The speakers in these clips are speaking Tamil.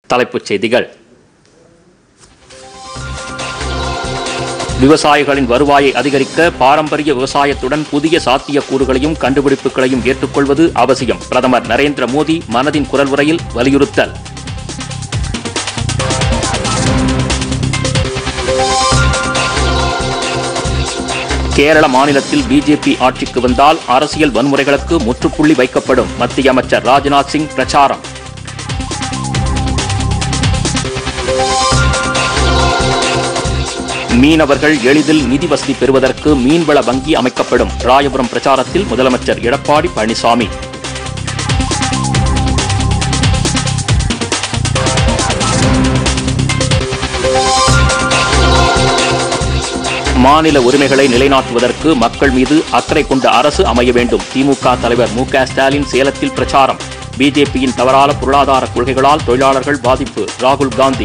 தலைப்புச் செய்திகள் விவசாயிகளின் வருவாயை அதிகரிக்க பாரம்பரிய விவசாயத்துடன் புதிய சாத்தியக்கூறுகளையும் கண்டுபிடிப்புகளையும் ஏற்றுக்கொள்வது அவசியம் பிரதமர் நரேந்திர மோடி மனதின் குரல் உரையில் வலியுறுத்தல் கேரள மாநிலத்தில் பிஜேபி ஆட்சிக்கு வந்தால் அரசியல் வன்முறைகளுக்கு முற்றுப்புள்ளி வைக்கப்படும் மத்திய அமைச்சர் ராஜ்நாத் சிங் பிரச்சாரம் மீனவர்கள் எளிதில் நிதி வசதி பெறுவதற்கு மீன்வள வங்கி அமைக்கப்படும் ராயபுரம் பிரச்சாரத்தில் முதலமைச்சர் எடப்பாடி பழனிசாமி மாநில உரிமைகளை நிலைநாட்டுவதற்கு மக்கள் மீது அக்கறை கொண்ட அரசு அமைய வேண்டும் திமுக தலைவர் மு க ஸ்டாலின் சேலத்தில் பிரச்சாரம் பிஜேபியின் தவறான பொருளாதார கொள்கைகளால் தொழிலாளர்கள் பாதிப்பு ராகுல் காந்தி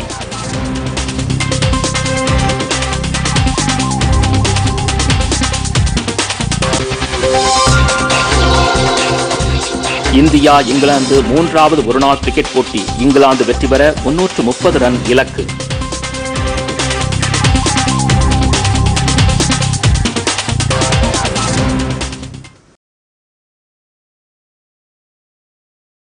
இந்தியா இங்கிலாந்து மூன்றாவது ஒருநாள் கிரிக்கெட் போட்டி இங்கிலாந்து வெற்றி பெற முன்னூற்று முப்பது ரன் இலக்கு